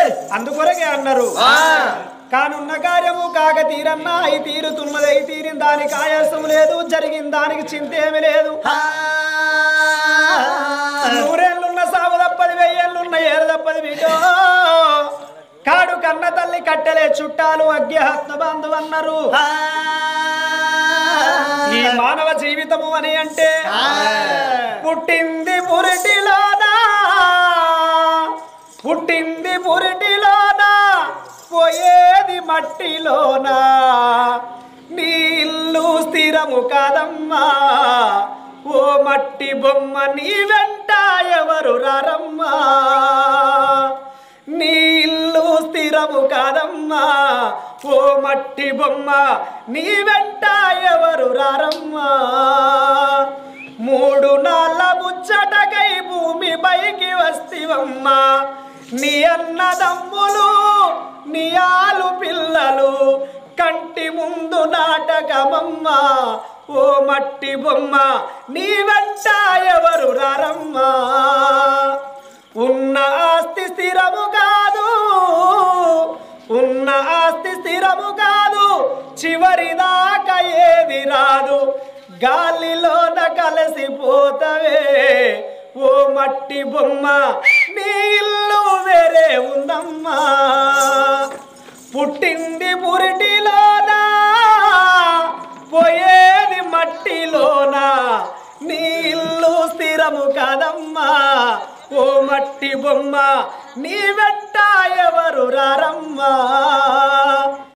అందుకొరకే అన్నారు కానున్న కార్యము కాక తీరన్నా అయి తీరుతున్నది అయి తీరిన దానికి ఆయాసం లేదు జరిగిన దానికి చింత ఏమి లేదు నూరేళ్ళున్న సాగు తప్పది వెయ్యేళ్ళున్న ఏరు తప్పది బిడ్డో కాడు కన్న తల్లి కట్టెలే చుట్టాలు అగ్యహత్న బంధువు అన్నారు ఈ మానవ జీవితము అని అంటే పుట్టింది పురిటిలోనా పుట్టింది పురిటిలోనా పోయేది మట్టిలోనా నీ ఇల్లు స్థిరము కాదమ్మా ఓ మట్టి బొమ్మ నీ వెంట ఎవరు రారమ్మా నీ ఇల్లు స్థిరము కాదమ్మా ఓ మట్టి బొమ్మ నీ వెంట ఎవరు రారమ్మా మూడు నాళ్ళ ముచ్చటకై భూమి పైకి వస్తివమ్మా నీ అన్నదమ్ములు నీ ఆలు పిల్లలు కంటి ముందు నాటకమమ్మా ఓ మట్టి బొమ్మ నీ వెంట ఎవరు రారమ్మా ఉన్న ఆస్తి స్థిరము కాదు ఉన్న ఆస్తి స్థిరము కాదు చివరి దాకా ఏది రాదు గాలిలోన కలిసిపోతవే ఓ మట్టి బొమ్మ నీ ఇల్లు వేరే ఉందమ్మా పుట్టింది పురిటిలోనా పోయేది మట్టిలోనా నీ ఇల్లు స్థిరము కాదమ్మా ఓ మట్టి బొమ్మ నీ వెంట ఎవరు రారమ్మా